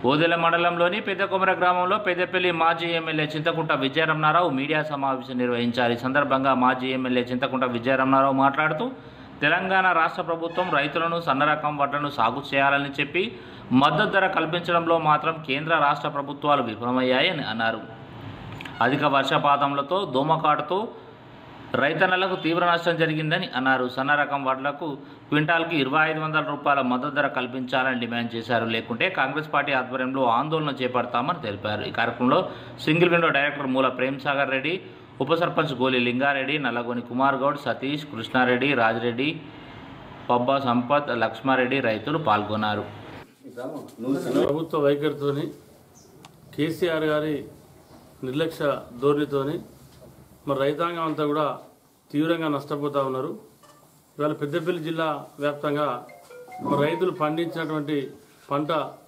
ఓదెల మండలంలోని పెద్దకొమర గ్రామంలో పెద్దపల్లి మాజీ ఎమ్మెల్యే చింతకుంట విజయరమణారావు మీడియా సమావేశం నిర్వహించారు ఈ సందర్భంగా మాజీ ఎమ్మెల్యే చింతకుంట విజయరమణారావు మాట్లాడుతూ తెలంగాణ రాష్ట్ర ప్రభుత్వం రైతులను సన్నరకం వడ్లను సాగు చేయాలని చెప్పి మద్దతు ధర కల్పించడంలో మాత్రం కేంద్ర రాష్ట్ర ప్రభుత్వాలు విఫలమయ్యాయని అన్నారు అధిక వర్షపాతంలతో దోమకాటుతో రైతన్నలకు తీవ్ర నష్టం జరిగిందని అన్నారు సన్న రకం వడ్లకు క్వింటాల్కి ఇరవై ఐదు వందల రూపాయల మద్దతు ధర కల్పించాలని డిమాండ్ చేశారు లేకుంటే కాంగ్రెస్ పార్టీ ఆధ్వర్యంలో ఆందోళన చేపడతామని తెలిపారు ఈ కార్యక్రమంలో సింగిల్ విండో డైరెక్టర్ మూల ప్రేమ్ సాగర్ రెడ్డి ఉప సర్పంచ్ గోలి లింగారెడ్డి నల్లగొని కుమార్ గౌడ్ సతీష్ కృష్ణారెడ్డి రాజిరెడ్డి పబ్బ సంపత్ లక్ష్మారెడ్డి రైతులు పాల్గొన్నారు ప్రభుత్వ వైఖరితోని కేసీఆర్ గారి నిర్లక్ష్య ధోరణితోని మరి రైతాంగం అంతా కూడా తీవ్రంగా నష్టపోతూ ఉన్నారు ఇవాళ పెద్దపల్లి జిల్లా వ్యాప్తంగా మరి రైతులు పండించినటువంటి పంట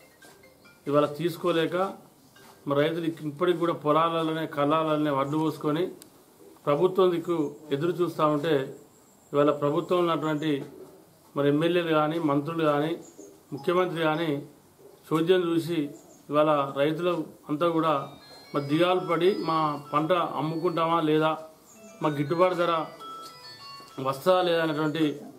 ఇవాళ తీసుకోలేక మరి రైతులు ఇప్పటికి కూడా పొలాలలోనే కళ్ళాలనే వడ్లు పోసుకొని ప్రభుత్వం దిక్కు ఎదురు చూస్తూ ఉంటే ఇవాళ ప్రభుత్వం ఉన్నటువంటి మరి ఎమ్మెల్యేలు కానీ మంత్రులు కానీ ముఖ్యమంత్రి కానీ చోద్యం చూసి ఇవాళ రైతులు అంతా కూడా మరి దిగాలు పడి మా పంట అమ్ముకుంటామా లేదా మా గిట్టుబాటు ధర వస్తుందా లేదా అనేటువంటి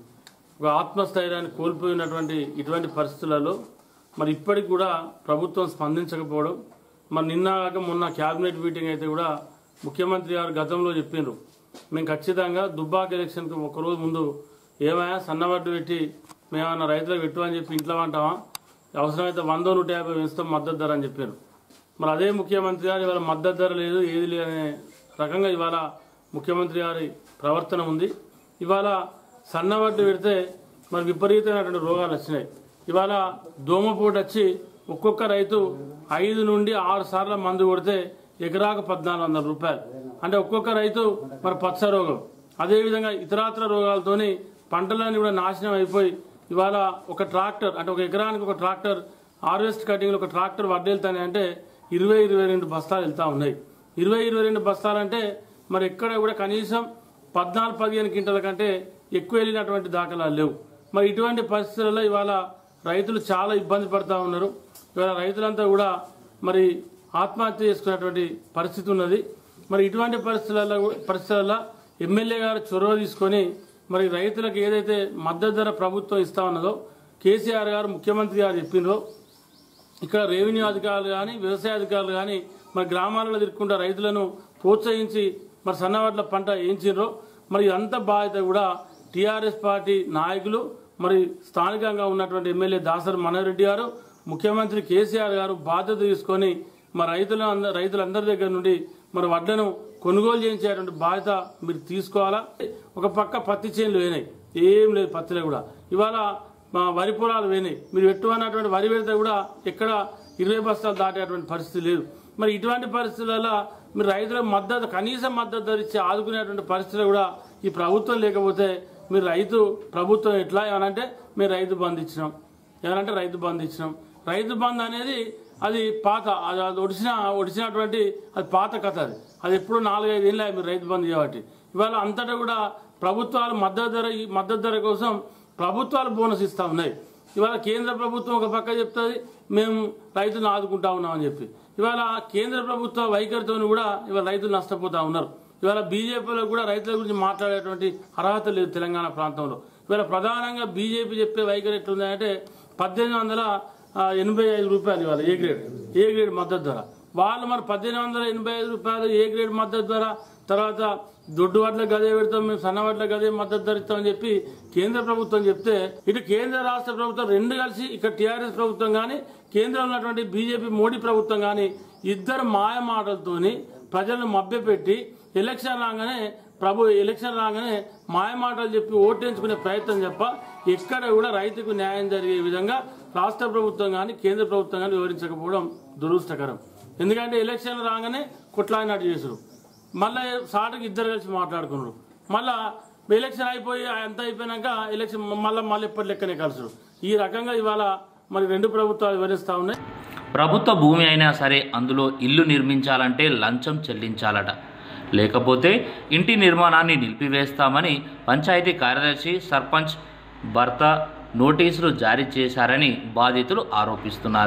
ఒక ఆత్మస్థైర్యాన్ని కోల్పోయినటువంటి ఇటువంటి పరిస్థితులలో మరి ఇప్పటికి కూడా ప్రభుత్వం స్పందించకపోవడం మరి నిన్న కాక మొన్న క్యాబినెట్ మీటింగ్ అయితే కూడా ముఖ్యమంత్రి గారు గతంలో చెప్పిండ్రు మేము ఖచ్చితంగా దుబ్బాక ఎలక్షన్కి ఒకరోజు ముందు ఏమైనా సన్నబడ్డు పెట్టి మేమన్నా రైతులకు పెట్టు అని చెప్పి ఇంట్లో అంటామా అవసరమైతే వంద నూట యాభై పెంచుతాం మద్దతు ధర అని చెప్పారు మరి అదే ముఖ్యమంత్రి గారు ఇవాళ మద్దతు ధర లేదు ఏది లేదు అనే రకంగా ఇవాళ ముఖ్యమంత్రి గారి ప్రవర్తన ఉంది ఇవాళ సన్నబడ్డు పెడితే మరి విపరీతమైనటువంటి రోగాలు వచ్చినాయి ఇవాళ దోమపోటు వచ్చి ఒక్కొక్క రైతు ఐదు నుండి ఆరు సార్లు మందు కొడితే ఎకరాకు పద్నాలుగు వందల రూపాయలు అంటే ఒక్కొక్క రైతు మరి పచ్చ రోగం అదేవిధంగా ఇతరాత్ర రోగాలతోని పంటలన్నీ కూడా నాశనం అయిపోయి ఇవాళ ఒక ట్రాక్టర్ అంటే ఒక ఎకరానికి ఒక ట్రాక్టర్ హార్వెస్ట్ కటింగ్లో ఒక ట్రాక్టర్ వడ్డెళ్తానే అంటే ఇరవై ఇరవై రెండు బస్తాలు వెళ్తా ఉన్నాయి ఇరవై ఇరవై రెండు బస్తాలంటే మరి ఎక్కడ కూడా కనీసం పద్నాలుగు పదిహేను క్వింటల కంటే ఎక్కువ వెళ్ళినటువంటి దాఖలాలు లేవు మరి ఇటువంటి పరిస్థితులలో ఇవాళ రైతులు చాలా ఇబ్బంది పడుతూ ఉన్నారు ఇవాళ రైతులంతా కూడా మరి ఆత్మహత్య చేసుకున్నటువంటి పరిస్థితి ఉన్నది మరి ఇటువంటి పరిస్థితులలో పరిస్థితులలో ఎమ్మెల్యే గారు చొరవ తీసుకొని మరి రైతులకు ఏదైతే మద్దతు ధర ప్రభుత్వం ఇస్తా ఉన్నదో కేసీఆర్ గారు ముఖ్యమంత్రి గారు చెప్పిండ్రో ఇక్కడ రెవెన్యూ అధికారులు కానీ వ్యవసాయ అధికారులు కానీ మరి గ్రామాలలో తిరుక్కుంటా రైతులను ప్రోత్సహించి మరి సన్నవాట్ల పంట వేయించారో మరి ఇదంతా బాధ్యత కూడా టీఆర్ఎస్ పార్టీ నాయకులు మరి స్థానికంగా ఉన్నటువంటి ఎమ్మెల్యే దాసరి మనోరెడ్డి గారు ముఖ్యమంత్రి కేసీఆర్ గారు బాధ్యత తీసుకొని మరి రైతుల అంద- రైతులందరి దగ్గర నుండి మరి వడ్లను కొనుగోలు చేయించేటువంటి బాధ్యత మీరు తీసుకోవాలా ఒక పక్క పత్తి చేనులు వేనాయి ఏం లేదు పత్తిలో కూడా ఇవాళ మా వరి పొలాలు పోయినాయి మీరు ఎట్టువన్నటువంటి వరి పెడితే కూడా ఎక్కడ ఇరవై బస్తాలు దాటేటువంటి పరిస్థితి లేదు మరి ఇటువంటి పరిస్థితులలో మీరు రైతులకు మద్దతు కనీస మద్దతు ధర ఇచ్చి ఆదుకునేటువంటి పరిస్థితులు కూడా ఈ ప్రభుత్వం లేకపోతే మీరు రైతు ప్రభుత్వం ఎట్లా ఏమనంటే మేము రైతు బంధు ఇచ్చినాం ఏమనంటే రైతు బంధు ఇచ్చినాం రైతు బంధు అనేది అది పాత అది అది ఒడిసిన ఒడిసినటువంటి అది పాత కథ అది అది ఎప్పుడు నాలుగైదు ఏళ్ళ మీరు రైతు బంధు చేయబట్టి ఇవాళ అంతటా కూడా ప్రభుత్వాలు మద్దతు ధర ఈ మద్దతు ధర కోసం ప్రభుత్వాలు బోనస్ ఇస్తా ఉన్నాయి ఇవాళ కేంద్ర ప్రభుత్వం ఒక పక్క చెప్తుంది మేము రైతులను ఆదుకుంటా ఉన్నామని చెప్పి ఇవాళ కేంద్ర ప్రభుత్వ వైఖరితో కూడా ఇవాళ రైతులు నష్టపోతా ఉన్నారు ఇవాళ బీజేపీలో కూడా రైతుల గురించి మాట్లాడేటువంటి అర్హత లేదు తెలంగాణ ప్రాంతంలో ఇవాళ ప్రధానంగా బీజేపీ చెప్పే వైఖరి ఎట్లుందంటే పద్దెనిమిది వందల ఆ, ఎనభై ఐదు రూపాయలు ఇవాళ ఏ గ్రేడ్ ఏ గ్రేడ్ మద్దతు ధర వాళ్ళు మరి పద్దెనిమిది వందల ఎనభై ఐదు రూపాయలు ఏ గ్రేడ్ మద్దతు ధర తర్వాత దొడ్డు వడ్ల గదే పెడతాం మేము సన్న వడ్ల గదే మద్దతు ధర ఇస్తామని చెప్పి కేంద్ర ప్రభుత్వం చెప్తే ఇటు కేంద్ర రాష్ట్ర ప్రభుత్వం రెండు కలిసి ఇక్కడ టీఆర్ఎస్ ప్రభుత్వం కానీ కేంద్రంలో ఉన్నటువంటి బీజేపీ మోడీ ప్రభుత్వం కానీ ఇద్దరు మాయ మాటలతోని ప్రజలను మభ్యపెట్టి ఎలక్షన్ రాగానే ప్రభు ఎలక్షన్ రాగానే మాయమాటలు చెప్పి ఓటేయించుకునే ప్రయత్నం తప్ప ఎక్కడ కూడా రైతుకు న్యాయం జరిగే విధంగా రాష్ట్ర ప్రభుత్వం కానీ కేంద్ర ప్రభుత్వం కానీ వివరించకపోవడం దురదృష్టకరం ఎందుకంటే ఎలక్షన్ రాగానే కొట్లాడినట్టు చేసుడు మళ్ళీ సాటుకి ఇద్దరు కలిసి మాట్లాడుకున్నారు మళ్ళా ఎలక్షన్ అయిపోయి అంత అయిపోయినాక ఎలక్షన్ మళ్ళీ మళ్ళీ ఎప్పటి లెక్కనే కలుసుడు ఈ రకంగా ఇవాళ మరి రెండు ప్రభుత్వాలు వివరిస్తూ ఉన్నాయి ప్రభుత్వ భూమి అయినా సరే అందులో ఇల్లు నిర్మించాలంటే లంచం చెల్లించాలట లేకపోతే ఇంటి నిర్మాణాన్ని నిలిపివేస్తామని పంచాయతీ కార్యదర్శి సర్పంచ్ భర్త నోటీసులు జారీ చేశారని బాధితులు ఆరోపిస్తున్నారు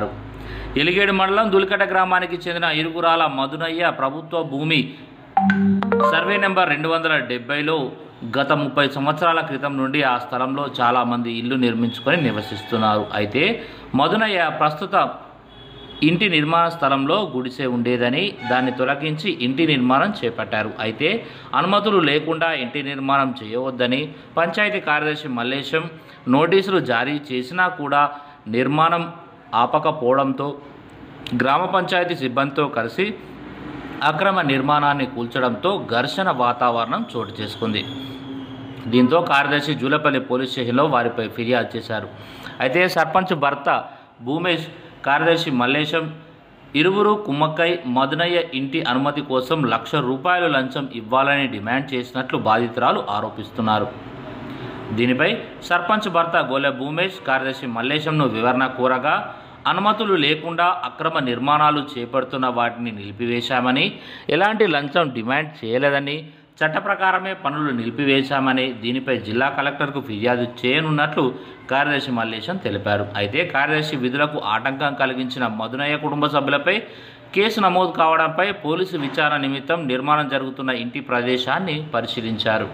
ఎలిగేడు మండలం దులికట గ్రామానికి చెందిన ఇరుగురాల మధునయ్య ప్రభుత్వ భూమి సర్వే నెంబర్ రెండు వందల డెబ్బైలో గత ముప్పై సంవత్సరాల క్రితం నుండి ఆ స్థలంలో చాలామంది ఇల్లు నిర్మించుకొని నివసిస్తున్నారు అయితే మధునయ్య ప్రస్తుత ఇంటి నిర్మాణ స్థలంలో గుడిసె ఉండేదని దాన్ని తొలగించి ఇంటి నిర్మాణం చేపట్టారు అయితే అనుమతులు లేకుండా ఇంటి నిర్మాణం చేయవద్దని పంచాయతీ కార్యదర్శి మల్లేశం నోటీసులు జారీ చేసినా కూడా నిర్మాణం ఆపకపోవడంతో గ్రామ పంచాయతీ సిబ్బందితో కలిసి అక్రమ నిర్మాణాన్ని కూల్చడంతో ఘర్షణ వాతావరణం చోటు చేసుకుంది దీంతో కార్యదర్శి జూలపల్లి పోలీస్ స్టేషన్లో వారిపై ఫిర్యాదు చేశారు అయితే సర్పంచ్ భర్త భూమేష్ కార్యదర్శి మల్లేశం ఇరువురు కుమ్మక్కై మదనయ్య ఇంటి అనుమతి కోసం లక్ష రూపాయలు లంచం ఇవ్వాలని డిమాండ్ చేసినట్లు బాధితురాలు ఆరోపిస్తున్నారు దీనిపై సర్పంచ్ భర్త గోలె భూమేష్ కార్యదర్శి మల్లేశంను వివరణ కోరగా అనుమతులు లేకుండా అక్రమ నిర్మాణాలు చేపడుతున్న వాటిని నిలిపివేశామని ఎలాంటి లంచం డిమాండ్ చేయలేదని చట్ట ప్రకారమే పనులు నిలిపివేశామని దీనిపై జిల్లా కలెక్టర్కు ఫిర్యాదు చేయనున్నట్లు కార్యదర్శి మల్లేశం తెలిపారు అయితే కార్యదర్శి విధులకు ఆటంకం కలిగించిన మధునయ్య కుటుంబ సభ్యులపై కేసు నమోదు కావడంపై పోలీసు విచారణ నిమిత్తం నిర్మాణం జరుగుతున్న ఇంటి ప్రదేశాన్ని పరిశీలించారు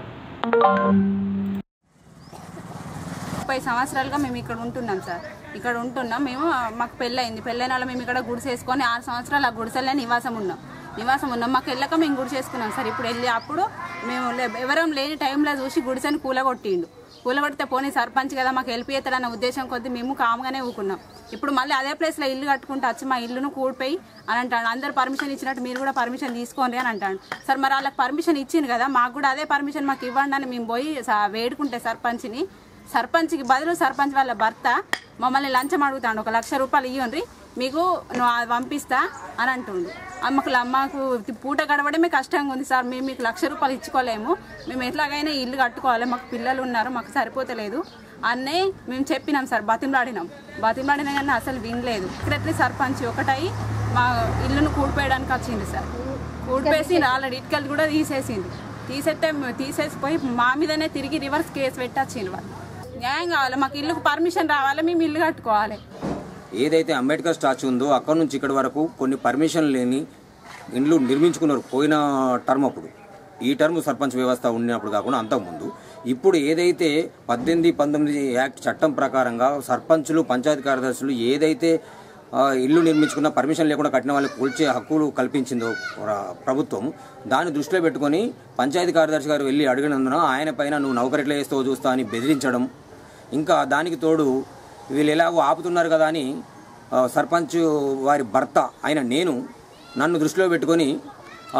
ముప్పై సంవత్సరాలుగా మేము ఇక్కడ ఉంటున్నాం సార్ ఇక్కడ ఉంటున్నాం మేము ఆ, మాకు పెళ్ళయింది పెళ్ళైన వాళ్ళు మేము ఇక్కడ గుడిసేసుకొని ఆరు సంవత్సరాలు ఆ గుడిసెలే నివాసం ఉన్నాం నివాసం ఉన్నాం మాకు వెళ్ళక మేము గుడిసేసుకున్నాం సార్ ఇప్పుడు వెళ్ళి అప్పుడు మేము లే- ఎవరం లేని టైంలో చూసి గుడిసెని కూలగొట్టిండు కూలగొడితే పోనీ సర్పంచ్ కదా మాకు హెల్ప్ చేస్తాడన్న ఉద్దేశం కొద్దీ మేము కామ్గానే ఊకున్నాం ఇప్పుడు మళ్ళీ అదే ప్లేస్లో ఇల్లు కట్టుకుంటూ వచ్చి మా ఇల్లును కూడిపోయి అని అంటాడు అందరు పర్మిషన్ ఇచ్చినట్టు మీరు కూడా పర్మిషన్ తీసుకోండి అని అంటాడు సార్ మరి వాళ్ళకి పర్మిషన్ ఇచ్చింది కదా మాకు కూడా అదే పర్మిషన్ మాకు ఇవ్వండి అని మేము పోయి స- వేడుకుంటే సర్పంచ్ని సర్పంచ్కి బదులు సర్పంచ్ వాళ్ళ భర్త మమ్మల్ని లంచం అడుగుతాడు ఒక లక్ష రూపాయలు ఇవ్వండి మీకు నువ్వు అది పంపిస్తా అని అంటుండు అమ్మకు మాకు పూట గడవడమే కష్టంగా ఉంది సార్ మేము మీకు లక్ష రూపాయలు ఇచ్చుకోలేము మేము ఎట్లాగైనా ఈ ఇల్లు కట్టుకోవాలి మాకు పిల్లలు ఉన్నారు మాకు సరిపోతలేదు అన్నే మేము చెప్పినాం సార్ బతిమలాడినాం బతిమలాడినా కానీ అసలు వినలేదు సెక్రటరీ సర్పంచ్ ఒకటై మా ఇల్లును కూడిపోయడానికి వచ్చింది సార్ కూడిపేసి ఆల్రెడీ ఇటుకలు కూడా తీసేసింది తీసేస్తే తీసేసిపోయి మా మీదనే తిరిగి రివర్స్ కేసు పెట్టొచ్చింది వాళ్ళు న్యాయం కావాలి మాకు ఇల్లుకు పర్మిషన్ రావాలి మేము ఇల్లు కట్టుకోవాలి ఏదైతే అంబేద్కర్ స్టాచ్యూ ఉందో అక్కడ నుంచి ఇక్కడి వరకు కొన్ని పర్మిషన్ లేని ఇండ్లు నిర్మించుకున్నారు పోయిన టర్మ్ అప్పుడు ఈ టర్మ్ సర్పంచ్ వ్యవస్థ ఉన్నప్పుడు కాకుండా అంతకుముందు ఇప్పుడు ఏదైతే పద్దెనిమిది పంతొమ్మిది యాక్ట్ చట్టం ప్రకారంగా సర్పంచులు పంచాయతీ కార్యదర్శులు ఏదైతే ఆ, ఇల్లు నిర్మించుకున్న పర్మిషన్ లేకుండా కట్టిన వాళ్ళకి కూల్చే హక్కులు కల్పించిందో ప్ర- ప్రభుత్వం దాన్ని దృష్టిలో పెట్టుకొని పంచాయతీ కార్యదర్శి గారు వెళ్ళి అడిగినందున ఆయన పైన నువ్వు నౌకరెట్లా వేస్తావో చూస్తా అని బెదిరించడం ఇంకా దానికి తోడు వీళ్ళు ఎలాగో ఆపుతున్నారు కదా అని ఆ, సర్పంచ్ వారి భర్త ఆయన నేను నన్ను దృష్టిలో పెట్టుకొని ఆ,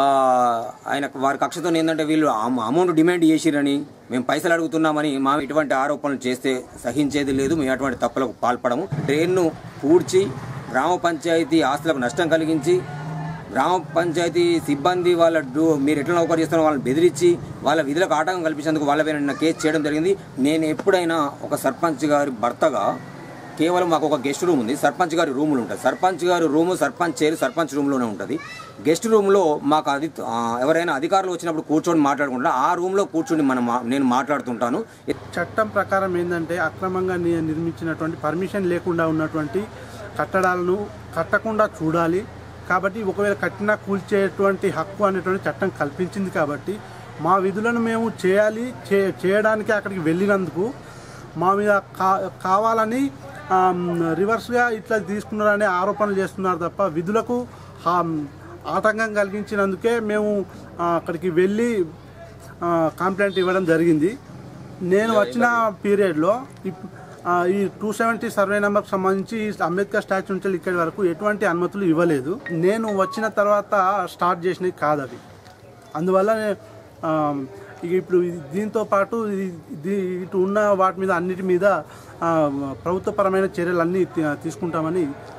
ఆయన వారి కక్షతో ఏంటంటే వీళ్ళు అమ- అమౌంట్ డిమాండ్ చేసిరని మేము పైసలు అడుగుతున్నామని మా ఇటువంటి ఆరోపణలు చేస్తే సహించేది లేదు మేము అటువంటి తప్పులకు పాల్పడము డ్రైన్ను పూడ్చి గ్రామ పంచాయతీ ఆస్తులకు నష్టం కలిగించి గ్రామ పంచాయతీ సిబ్బంది వాళ్ళ డ్యూ మీరు ఎట్లా నౌకరు చేస్తారో వాళ్ళని బెదిరించి వాళ్ళ విధులకు ఆటంకం కల్పించేందుకు వాళ్ళ పైన నిన్న కేసు చేయడం జరిగింది నేను ఎప్పుడైనా ఒక సర్పంచ్ గారి భర్తగా కేవలం మాకు ఒక గెస్ట్ రూమ్ ఉంది సర్పంచ్ గారి రూములు ఉంటుంది సర్పంచ్ గారి రూము సర్పంచ్ చైర్ సర్పంచ్ రూమ్లోనే ఉంటుంది గెస్ట్ రూమ్లో మాకు అది ఆ, ఎవరైనా అధికారులు వచ్చినప్పుడు కూర్చొని మాట్లాడుకుంటా ఆ రూమ్లో కూర్చొని మనం మా- నేను మాట్లాడుతుంటాను చట్టం ప్రకారం ఏంటంటే అక్రమంగా ని- నిర్మించినటువంటి పర్మిషన్ లేకుండా ఉన్నటువంటి కట్టడాలను కట్టకుండా చూడాలి కాబట్టి ఒకవేళ కట్టినా కూల్చేటువంటి హక్కు అనేటువంటి చట్టం కల్పించింది కాబట్టి మా విధులను మేము చేయాలి చే చేయడానికి అక్కడికి వెళ్ళినందుకు మా మీద కా కావాలని ఆమ్, రివర్స్గా ఇట్లా తీసుకున్నారనే ఆరోపణలు చేస్తున్నారు తప్ప విధులకు హామ్, ఆటంకం కలిగించినందుకే మేము ఆ, అక్కడికి వెళ్ళి ఆ, కంప్లైంట్ ఇవ్వడం జరిగింది నేను వచ్చిన పీరియడ్లో ఇప్- ఆ, ఈ టూ సెవెంటీ సర్వే నెంబర్కి సంబంధించి అంబేద్కర్ స్టాచ్యూ నుంచి ఇక్కడి వరకు ఎటువంటి అనుమతులు ఇవ్వలేదు నేను వచ్చిన తర్వాత స్టార్ట్ చేసినవి కాదు అవి అందువల్ల నే- ఆ, ఇక ఇప్పుడు ఇది- దీంతో పాటు ఇది- ఇది ఇటు ఉన్న వాటి మీద అన్నిటి మీద ఆ, ప్రభుత్వపరమైన చర్యలు అన్నీ తీ- తీసుకుంటామని